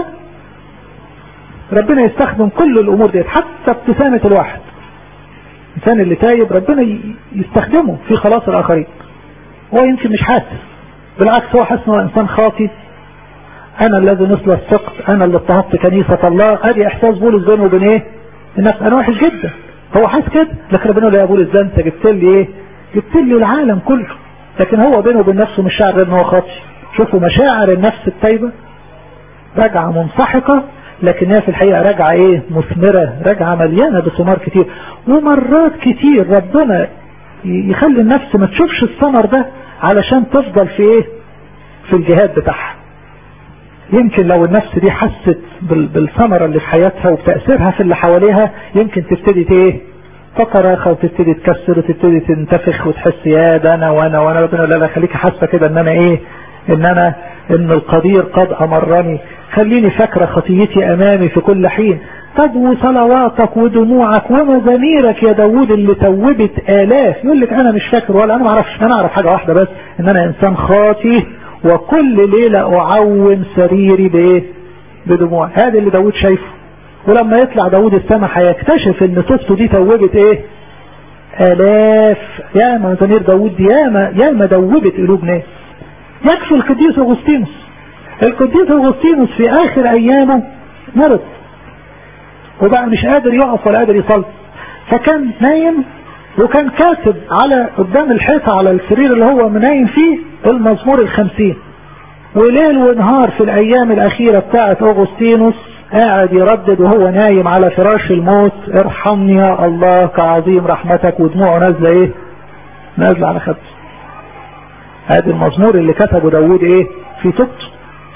ربنا يستخدم كل الامور ديت حتى ابتسامة الواحد الانسان اللي تايب ربنا يستخدمه في خلاص الاخرين هو يمكن مش حاسس بالعكس هو حاسس انه انسان خاطي انا الذي نصل السقط انا اللي اضطهدت كنيسة الله ادي احساس بولس بينه وبين ايه النفس انا وحش جدا هو حاسس كده لكن ربنا يقول يا بولس ده انت جبت لي ايه جبت لي العالم كله لكن هو بينه وبين نفسه مش شاعر ان هو خاطي شوفوا مشاعر النفس التايبة راجعة منسحقة لكن هي في الحقيقة راجعة ايه مثمرة راجعة مليانة بثمار كتير ومرات كتير ربنا يخلي النفس ما تشوفش الثمر ده علشان تفضل في ايه في الجهاد بتاعها يمكن لو النفس دي حست بالثمرة اللي في حياتها وبتأثيرها في اللي حواليها يمكن تبتدي ايه تتراخى وتبتدي تكسر وتبتدي تنتفخ وتحس يا ده انا وانا وانا ربنا لا لا خليك حاسه كده ان انا ايه ان انا ان القدير قد امرني خليني فاكره خطيتي امامي في كل حين تدوي صلواتك ودموعك ومزاميرك يا داوود اللي توبت الاف يقول لك انا مش فاكر ولا انا ما اعرفش انا اعرف حاجه واحده بس ان انا انسان خاطي وكل ليله اعوم سريري بايه بدموع هذا اللي داوود شايفه ولما يطلع داود السماء هيكتشف ان توبته دي توبت ايه الاف ياما مزامير داود دي ياما ياما دوبت قلوب ناس يكفي القديس اغسطينوس القديس اغسطينوس في اخر ايامه مرض وبقى مش قادر يقف ولا قادر يصلي فكان نايم وكان كاتب على قدام الحيطة على السرير اللي هو منايم فيه المزمور الخمسين وليل ونهار في الايام الاخيرة بتاعت اغسطينوس قاعد يردد وهو نايم على فراش الموت ارحمني يا الله كعظيم رحمتك ودموعه نازله ايه نازله على خده هذا المزمور اللي كتبه داود ايه في توبته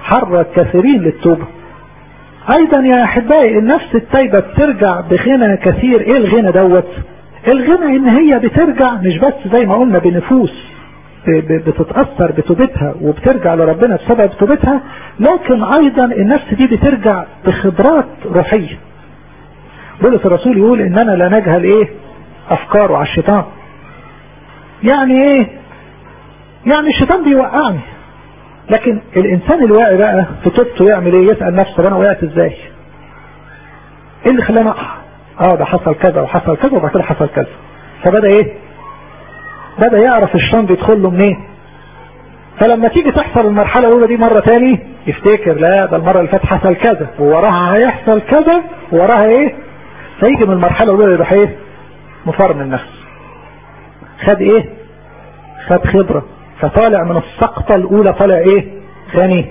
حرك كثيرين للتوبة ايضا يا احبائي النفس التايبة بترجع بغنى كثير ايه الغنى دوت الغنى ان هي بترجع مش بس زي ما قلنا بنفوس بتتأثر بتوبتها وبترجع لربنا بسبب توبتها لكن ايضا النفس دي بترجع بخبرات روحية بولس الرسول يقول اننا لا نجهل ايه افكاره على الشيطان يعني ايه يعني الشيطان بيوقعني لكن الانسان الواعي بقى في توبته يعمل ايه يسأل نفسه انا وقعت ازاي ايه اللي خلاني اقع اه ده حصل كذا وحصل كذا وبعد كده حصل كذا فبدأ ايه بدأ يعرف الشيطان بيدخل له منين فلما تيجي تحصل المرحلة الأولى دي مرة تاني يفتكر لا ده المرة اللي فاتت حصل كذا ووراها هيحصل كذا ووراها ايه فيجي من المرحلة الأولى يروح ايه مفرم نفسه خد ايه خد خبرة فطالع من السقطة الاولى طالع ايه غني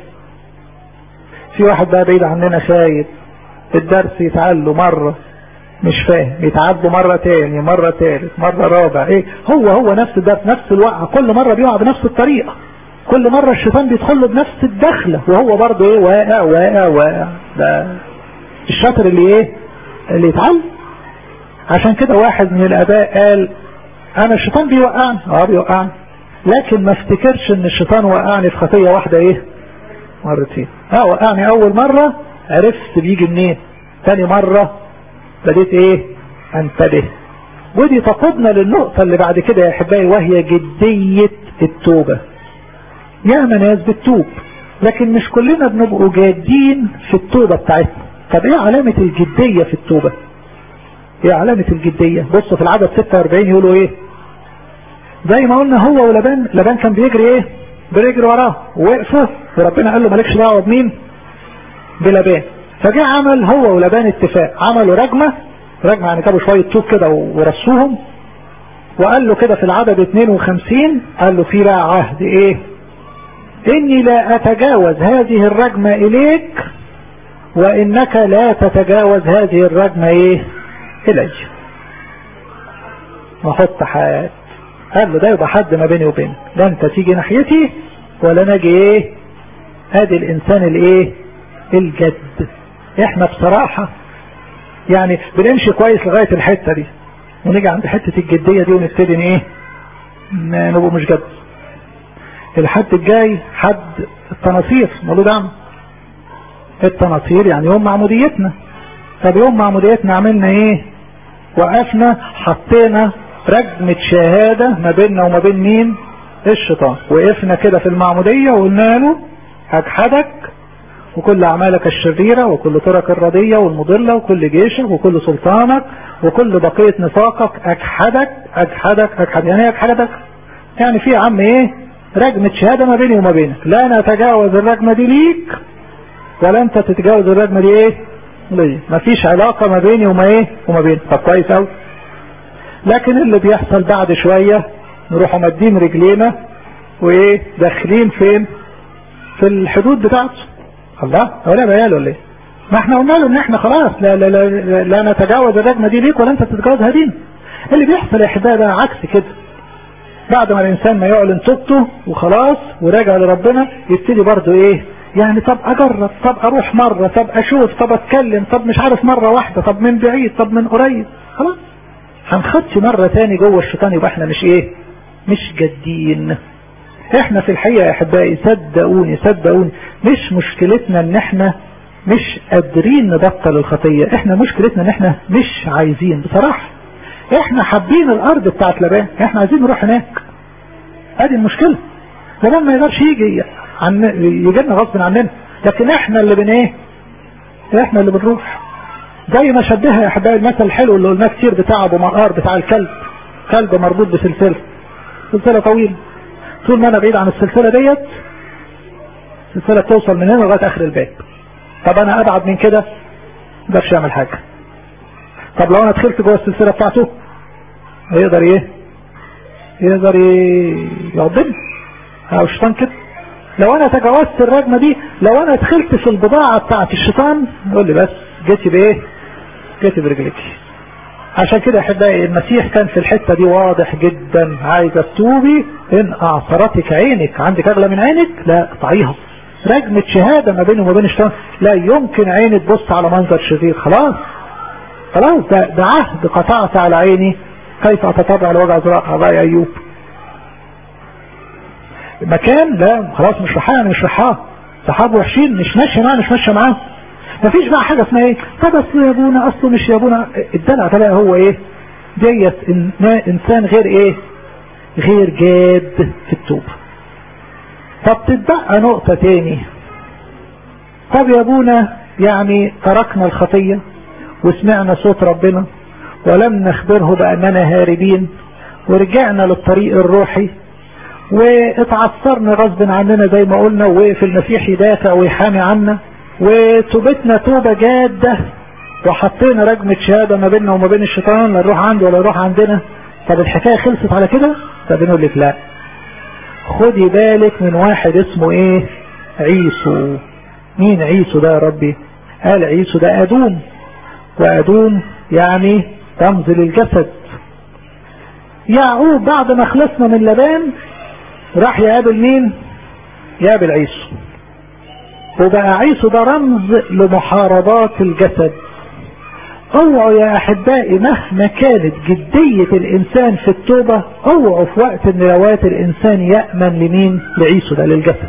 في واحد بقى بعيد عننا خايب الدرس يتعله مرة مش فاهم يتعاد مرة تاني مرة تالت مرة رابع ايه هو هو نفس الدرس نفس الوقعة كل مرة بيقع بنفس الطريقة كل مرة الشيطان بيدخل له بنفس الدخلة وهو برضه ايه واقع واقع واقع ده الشاطر اللي ايه اللي يتعلم عشان كده واحد من الاباء قال انا الشيطان بيوقعني اه بيوقعني لكن ما افتكرش ان الشيطان وقعني في خطية واحدة ايه مرتين اه وقعني اول مرة عرفت بيجي منين تاني مرة بديت ايه انتبه ودي تقودنا للنقطة اللي بعد كده يا احبائي وهي جدية التوبة ياما ناس بتتوب لكن مش كلنا بنبقوا جادين في التوبة بتاعتنا طب ايه علامة الجدية في التوبة ايه علامة الجدية بصوا في العدد 46 يقولوا ايه زي ما قلنا هو ولبان لبان كان بيجري ايه بيجري وراه وقفوا وربنا قال له مالكش دعوه بمين بلبان فجاء عمل هو ولبان اتفاق عملوا رجمة رجمة يعني جابوا شوية طوب كده ورصوهم وقال له كده في العدد 52 قال له في بقى عهد ايه اني لا اتجاوز هذه الرجمة اليك وانك لا تتجاوز هذه الرجمة ايه الي وحط حياة قال له ده يبقى حد ما بيني وبينك لا انت تيجي ناحيتي ولا ناجي ايه ادي الانسان الايه الجد احنا بصراحة يعني بنمشي كويس لغاية الحتة دي ونيجي عند حتة الجدية دي ونبتدي ايه نبقى مش جد الحد الجاي حد التناصير مولود عم التناصير يعني يوم معموديتنا طب يوم معموديتنا عملنا ايه وقفنا حطينا رجمة شهادة ما بيننا وما بين مين الشيطان وقفنا كده في المعمودية وقلنا له هجحدك وكل أعمالك الشريرة وكل طرق الردية والمضلة وكل جيشك وكل سلطانك وكل بقية نفاقك أجحدك أجحدك أجحدك يعني ايه أجحدك يعني في عم ايه رجمة شهادة ما بيني وما بينك لا نتجاوز الرجمة دي ليك ولا انت تتجاوز الرجمة دي ايه ليه مفيش علاقة ما بيني وما ايه وما بينك طب كويس اوي لكن اللي بيحصل بعد شوية نروحوا مادين رجلينا وايه داخلين فين في الحدود بتاعته الله ولا بيال ولا ايه ما احنا قلنا له ان احنا خلاص لا لا لا, لا نتجاوز الرجمه دي ليك ولا انت تتجاوزها دينا اللي بيحصل يا احبائي بقى عكس كده بعد ما الانسان ما يعلن توبته وخلاص وراجع لربنا يبتدي برضه ايه يعني طب اجرب طب اروح مرة طب اشوف طب اتكلم طب مش عارف مرة واحدة طب من بعيد طب من قريب خلاص هنخدش مرة تاني جوه الشيطان يبقى احنا مش ايه مش جادين احنا في الحقيقة يا احبائي صدقوني صدقوني مش مشكلتنا ان احنا مش قادرين نبطل الخطية احنا مشكلتنا ان احنا مش عايزين بصراحة احنا حابين الارض بتاعت لبان احنا عايزين نروح هناك ادي المشكلة لبان ما يقدرش يجي عن يجي لنا غصب عننا لكن احنا اللي بن ايه احنا اللي بنروح زي ما شبهها يا احبائي المثل الحلو اللي قلناه كتير بتاع ابو مقار بتاع الكلب كلب مربوط بسلسله سلسله طويله طول ما انا بعيد عن السلسله ديت السلسله توصل من هنا لغايه اخر الباب طب انا ابعد من كده ما اقدرش اعمل حاجه طب لو انا دخلت جوه السلسله بتاعته هيقدر ايه يقدر يعضني او الشيطان كده لو انا تجاوزت الرجمه دي لو انا دخلت في البضاعه بتاعت الشيطان يقول لي بس جيتي بايه جيتي برجلتي عشان كده احبائي المسيح كان في الحته دي واضح جدا عايزه تتوبي ان اعصرتك عينك عندك اغلى من عينك لا اقطعيها رجمة شهادة ما بينه وما بين الشيطان لا يمكن عيني تبص على منظر شرير خلاص خلاص ده, ده عهد قطعت على عيني كيف اتطبع لوجع رأي ايوب مكان لا خلاص مش رحاه مش رحاه صحاب وحشين مش ماشي معاه مش ماشي معاه مفيش بقى حاجة اسمها ايه طب اصل يا ابونا اصله مش يا ابونا الدلع ده هو ايه ديت انسان غير ايه غير جاد في التوبة طب تتبقى نقطة تاني طب يا ابونا يعني تركنا الخطية وسمعنا صوت ربنا ولم نخبره بأننا هاربين ورجعنا للطريق الروحي واتعثرنا غصب عننا زي ما قلنا ووقف المسيح يدافع ويحامي عنا وتوبتنا توبة جادة وحطينا رجمة شهادة ما بيننا وما بين الشيطان لا نروح عنده ولا يروح عندنا طب الحكاية خلصت على كده طب نقول لك لا خدي بالك من واحد اسمه ايه عيسو مين عيسو ده يا ربي قال عيسو ده ادوم وادوم يعني رمز للجسد يعقوب بعد ما خلصنا من لبان راح يقابل مين يقابل عيسو وبقى عيسو ده رمز لمحاربات الجسد اوعوا يا احبائي مهما كانت جدية الانسان في التوبة اوعوا في وقت من الاوقات الانسان يأمن لمين لعيسو ده للجسد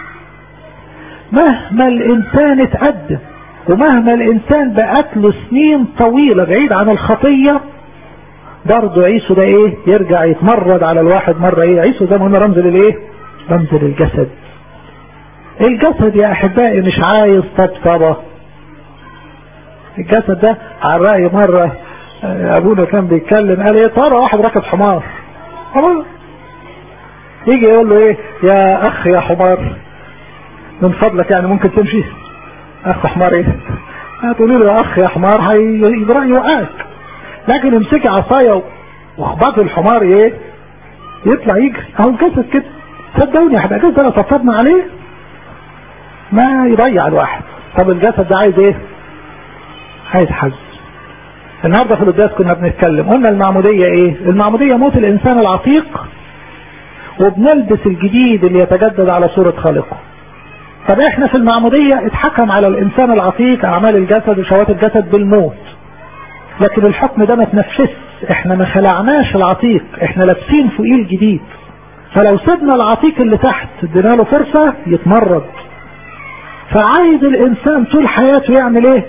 مهما الانسان اتقدم ومهما الانسان بقت له سنين طويلة بعيد عن الخطية برضه عيسو ده ايه يرجع يتمرد على الواحد مرة ايه عيسو ده هنا رمز للايه رمز للجسد الجسد يا احبائي مش عايز طبطبة الجسد ده على رأي مرة ابونا كان بيتكلم قال ايه ترى واحد راكب حمار حمار يجي يقول له ايه يا اخ يا حمار من فضلك يعني ممكن تمشي اخ حمار ايه هتقولي له يا اخ يا حمار هيبرأ يوقعك لكن امسكي عصاية واخبطي الحمار ايه يطلع يجري اهو الجسد كده صدقوني يا حبيبي الجسد ده طبطبنا عليه ما يضيع الواحد طب الجسد ده عايز ايه عايز حز النهارده في القداس كنا بنتكلم قلنا المعمودية ايه المعمودية موت الانسان العتيق وبنلبس الجديد اللي يتجدد على صورة خالقه طب احنا في المعمودية اتحكم على الانسان العتيق اعمال الجسد وشهوات الجسد بالموت لكن الحكم ده ما تنفذش احنا ما خلعناش العتيق احنا لابسين فوقيه الجديد فلو سيبنا العتيق اللي تحت ادينا له فرصة يتمرد فعايز الانسان طول حياته يعمل ايه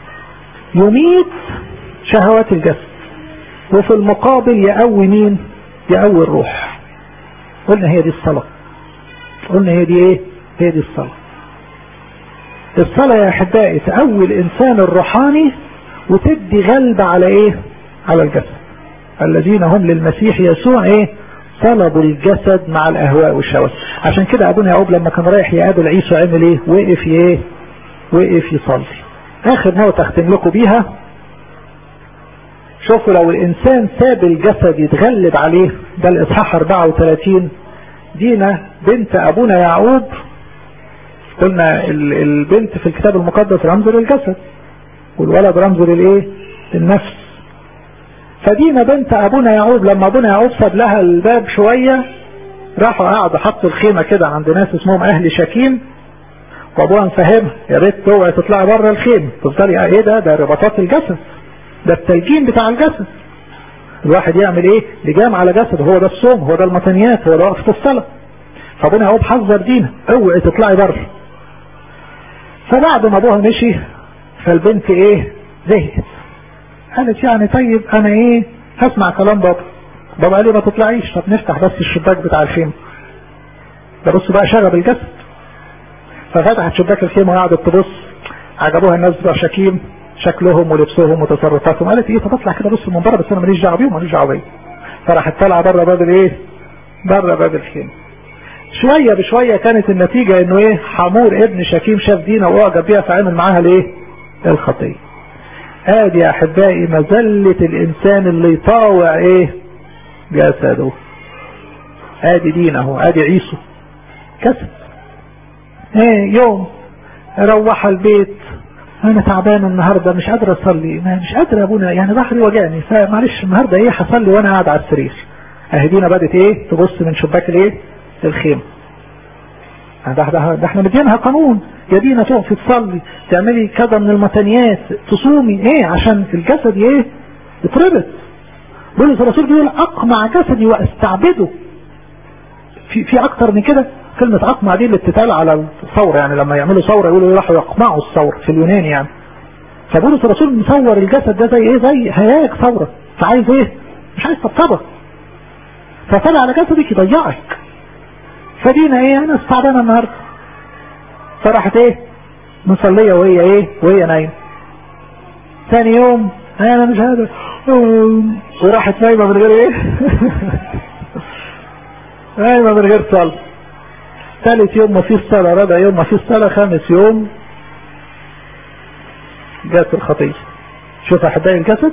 يميت شهوات الجسد وفي المقابل يقوي مين يقوي الروح قلنا هي دي الصلاة قلنا هي دي ايه هي دي الصلاة الصلاة يا احبائي تقوي الانسان الروحاني وتدي غلبة على ايه على الجسد الذين هم للمسيح يسوع ايه طلبوا الجسد مع الاهواء والشهوات عشان كده ابونا يعقوب لما كان رايح يقابل عيسو عمل ايه وقف ايه وقف يصلي اخر نقطة اختم لكم بيها شوفوا لو الانسان ساب الجسد يتغلب عليه ده الاصحاح 34 دينا بنت ابونا يعقوب قلنا البنت في الكتاب المقدس رمز للجسد والولد رمز للايه للنفس فدينا بنت ابونا يعقوب لما ابونا يعقوب ساب لها الباب شوية راحوا قعدوا حطوا الخيمة كده عند ناس اسمهم اهل شكيم وابوها مفهمها يا ريت توعي تطلعي بره الخيمة تفضلي ايه ده ده رباطات الجسد ده التلجين بتاع الجسد الواحد يعمل ايه لجام على جسد هو ده الصوم هو ده المطنيات هو ده وقفة الصلاة فابونا يعقوب حذر دينا اوعي تطلعي بره فبعد ما ابوها مشي فالبنت ايه زهقت قالت يعني طيب انا ايه هسمع كلام بابا بابا قال لي ما تطلعيش طب نفتح بس الشباك بتاع الخيمة ده بص بقى شغب الجسد ففتحت شباك الخيمة وقعدت تبص عجبوها الناس بتوع شكيم شكلهم ولبسهم وتصرفاتهم قالت ايه طب اطلع كده بص من بره بس انا ماليش دعوه بيهم ماليش دعوه بيا فراحت طالعه بره باب الايه بره باب الخيمه شويه بشويه كانت النتيجه انه ايه حمور ابن شكيم شاف دينا واعجب بيها فعمل معاها الايه الخطيه ادي يا احبائي مذله الانسان اللي يطاوع ايه جسده ادي دينا اهو ادي عيسو كسب ايه يوم روح البيت انا تعبان النهاردة مش قادر اصلي مش قادر يا ابونا يعني ظهري وجعني فمعلش النهاردة ايه هصلي وانا قاعد على السرير اهدينا بدت ايه تبص من شباك الايه الخيمة ده, ده, ده احنا مدينها قانون يا دينا تقفي تصلي تعملي كذا من المتنيات تصومي ايه عشان الجسد ايه يتربط بولس الرسول بيقول اقمع جسدي واستعبده في في اكتر من كده كلمة اقمع دي اللي بتتقال على الثورة يعني لما يعملوا ثورة يقولوا يروحوا يقمعوا الثورة في اليونان يعني فبولس الرسول مصور الجسد ده زي ايه زي هياك ثورة فعايز ايه مش عايز طبطبة فطلع على جسدك يضيعك فدينا ايه انا استعبانة النهاردة فراحت ايه مصلية وهي ايه وهي نايمة ثاني يوم انا مش قادر وراحت نايمة من غير ايه نايمة من غير صلاة ثالث يوم ما فيش صلاة رابع يوم ما فيش صلاة خامس يوم جات الخطية شوف احبائي الجسد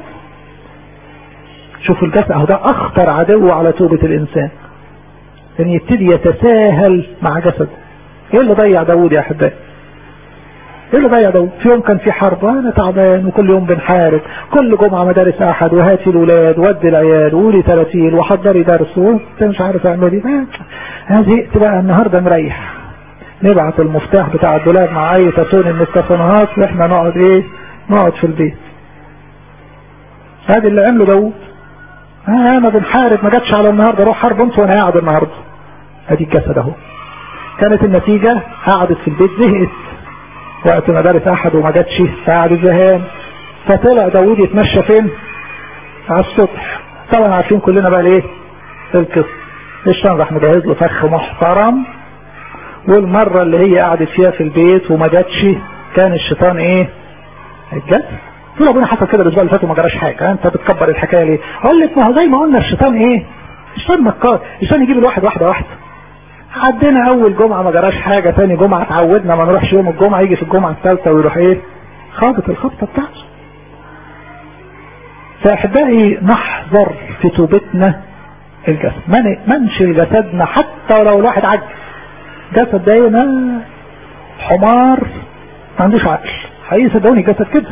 شوف الجسد اهو ده اخطر عدو على توبة الانسان ان يبتدي يتساهل مع جسده ايه اللي ضيع داود يا احبائي ايه اللي ضيع داود في يوم كان في حرب وانا تعبان وكل يوم بنحارب كل جمعة مدارس احد وهاتي الولاد ودي العيال وقولي تراتيل وحضري درس وانت مش عارف اعمل ايه زهقت بقى النهارده مريح نبعت المفتاح بتاع الدولاب مع اي تاتون من التاتونات واحنا نقعد ايه نقعد في البيت هذا اللي عمله داود اه انا بنحارب ما جاتش على النهارده روح حرب انت وانا قاعد النهارده ادي الجسد اهو كانت النتيجة قعدت في البيت زهقت وقت مدارس احد وما جاتش فقعد زهقان فطلع داوود يتمشى فين على السطح طبعا عارفين كلنا بقى الايه القصه الشيطان راح مجهز له فخ محترم والمره اللي هي قعدت فيها في البيت وما جاتش كان الشيطان ايه الجد تقول ابونا حصل كده الاسبوع اللي فات وما جراش حاجه انت بتكبر الحكايه ليه اقول لك ما هو زي ما قلنا الشيطان ايه الشيطان مكار الشيطان يجيب الواحد واحده واحده عدينا اول جمعة ما جراش حاجة تاني جمعة اتعودنا ما نروحش يوم الجمعة يجي في الجمعة الثالثة ويروح ايه خابط الخبطة بتاعته فاحبائي نحذر في توبتنا الجسد من منشي جسدنا حتى لو الواحد عجز جسد دايما حمار ما عندوش عقل حقيقي صدقوني جسد كده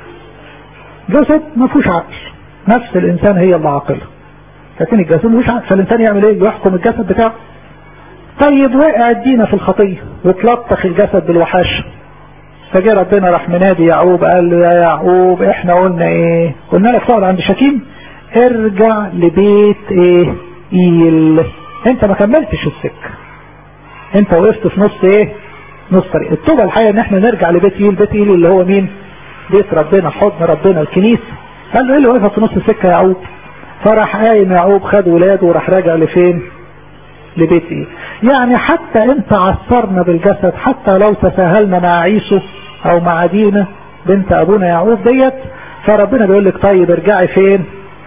جسد ما فيهوش عقل نفس الانسان هي اللي عاقله لكن الجسد ملوش عقل فالانسان يعمل ايه يحكم الجسد بتاعه طيب وقع الدين في الخطية وتلطخ الجسد بالوحاشة فجاء ربنا راح منادي يعقوب قال له يا يعقوب احنا قلنا ايه قلنا لك تقعد عند شكيم ارجع لبيت ايه ايل انت ما كملتش السكة انت وقفت في نص ايه نص طريق التوبة الحقيقة ان احنا نرجع لبيت ايل بيت ايل اللي هو مين بيت ربنا حضن ربنا الكنيسة قال له ايه اللي وقفت في نص السكة يا يعقوب فراح قايم يعقوب خد ولاده وراح راجع لفين لبيت ايه يعني حتى انت عثرنا بالجسد حتى لو تساهلنا مع عيسو او مع دينا بنت ابونا يعقوب ديت فربنا بيقول لك طيب ارجعي فين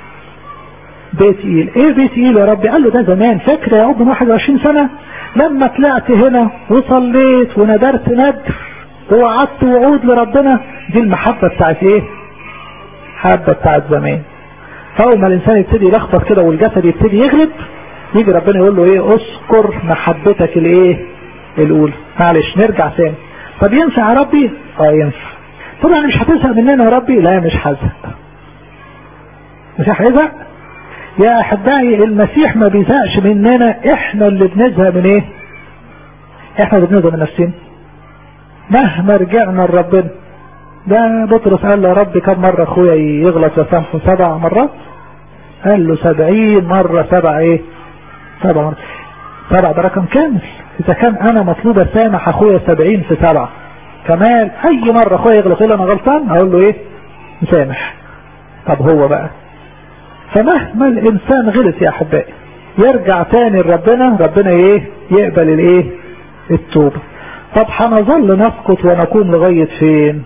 بيت ايل ايه بيت ايل يا ربي قال له ده زمان فاكر يا عقوب من 21 سنة لما طلعت هنا وصليت وندرت ندر ووعدت وعود لربنا دي المحبة بتاعت ايه حبة بتاعت زمان فاول ما الانسان يبتدي يلخبط كده والجسد يبتدي يغلب يجي ربنا يقول له ايه اذكر محبتك الايه الاولى معلش نرجع تاني طب ينفع يا ربي اه ينفع طبعا مش هتزهق مننا يا ربي لا مش هزهق مش هيزهق يا احبائي المسيح ما بيزهقش مننا احنا اللي بنزهق من ايه احنا اللي بنزهق من نفسنا مهما رجعنا لربنا ده بطرس قال له يا رب كم مرة اخويا يغلط وسامحه سبع مرات قال له سبعين مرة سبع ايه سبع مرات سبع ده رقم كامل اذا كان انا مطلوب اسامح اخويا سبعين في سبعة كمال اي مرة اخويا يغلط يقول انا غلطان هقول له ايه مسامح طب هو بقى فمهما الانسان غلط يا احبائي يرجع تاني لربنا ربنا ايه يقبل الايه التوبة طب هنظل نسكت ونكون لغاية فين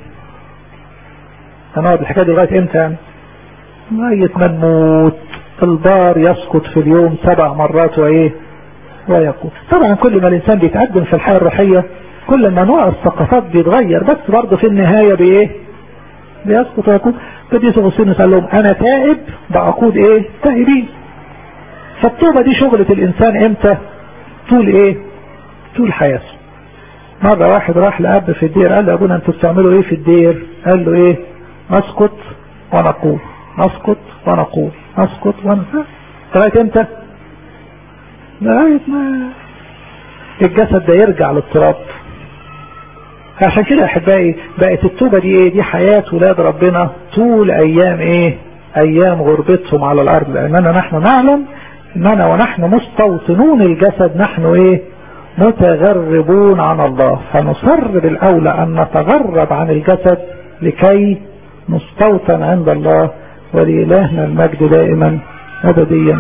هنقعد الحكاية دي لغاية امتى يعني لغاية ما نموت البار يسقط في اليوم سبع مرات وايه ويقول طبعا كل ما الانسان بيتقدم في الحياة الروحية كل ما نوع الثقافات بيتغير بس برضه في النهاية بايه بيسقط ويقول قديس اغسطينوس قال لهم انا تائب بعقود ايه تائبين فالتوبة دي شغلة الانسان امتى طول ايه طول حياته مرة واحد راح لأب في الدير قال له ابونا انتوا بتعملوا ايه في الدير قال له ايه نسكت ونقول نسكت ونقول نسكت ونقول لغاية امتى لغاية ما الجسد ده يرجع للتراب عشان كده احبائي بقت التوبة دي ايه دي حياة ولاد ربنا طول ايام ايه ايام غربتهم على الارض لاننا نحن نعلم اننا ونحن مستوطنون الجسد نحن ايه متغربون عن الله فنصر بالاولى ان نتغرب عن الجسد لكي نستوطن عند الله ولإلهنا المجد دائما أبديا